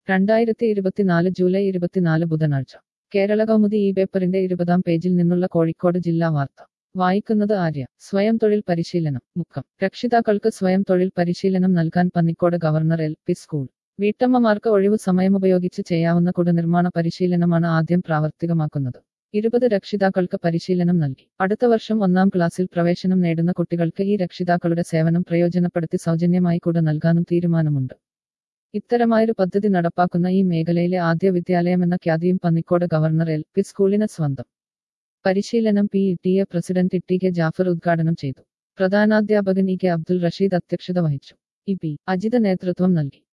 രണ്ടായിരത്തി ഇരുപത്തിനാല് ജൂലൈ ഇരുപത്തിനാല് ബുധനാഴ്ച കേരള കൗമുദി ഈ പേപ്പറിന്റെ ഇരുപതാം പേജിൽ നിന്നുള്ള കോഴിക്കോട് ജില്ലാ വാർത്ത വായിക്കുന്നത് ആര്യ സ്വയം തൊഴിൽ പരിശീലനം മുക്കം രക്ഷിതാക്കൾക്ക് സ്വയം തൊഴിൽ പരിശീലനം നൽകാൻ Pannikode governor L P school വീട്ടമ്മമാർക്ക് ഒഴിവു സമയമുപയോഗിച്ച് ചെയ്യാവുന്ന കുടനിർമ്മാണ പരിശീലനമാണ് ആദ്യം പ്രാവർത്തികമാക്കുന്നത് ഇരുപത് രക്ഷിതാക്കൾക്ക് പരിശീലനം നൽകി അടുത്ത വർഷം ഒന്നാം ക്ലാസ്സിൽ പ്രവേശനം നേടുന്ന കുട്ടികൾക്ക് ഈ രക്ഷിതാക്കളുടെ സേവനം പ്രയോജനപ്പെടുത്തി സൗജന്യമായി കുട നൽകാനും തീരുമാനമുണ്ട് ഇത്തരമായൊരു പദ്ധതി നടപ്പാക്കുന്ന ഈ മേഖലയിലെ ആദ്യ വിദ്യാലയമെന്ന ഖ്യാതിയും പന്നിക്കോട് ഗവർണർ എൽ പി സ്കൂളിന് സ്വന്തം പരിശീലനം P T A president T K Jafar ഉദ്ഘാടനം ചെയ്തു പ്രധാനാധ്യാപകൻ ഇ കെ അബ്ദുൾ റഷീദ് അധ്യക്ഷത വഹിച്ചു ഇ പി അജിത നേതൃത്വം നൽകി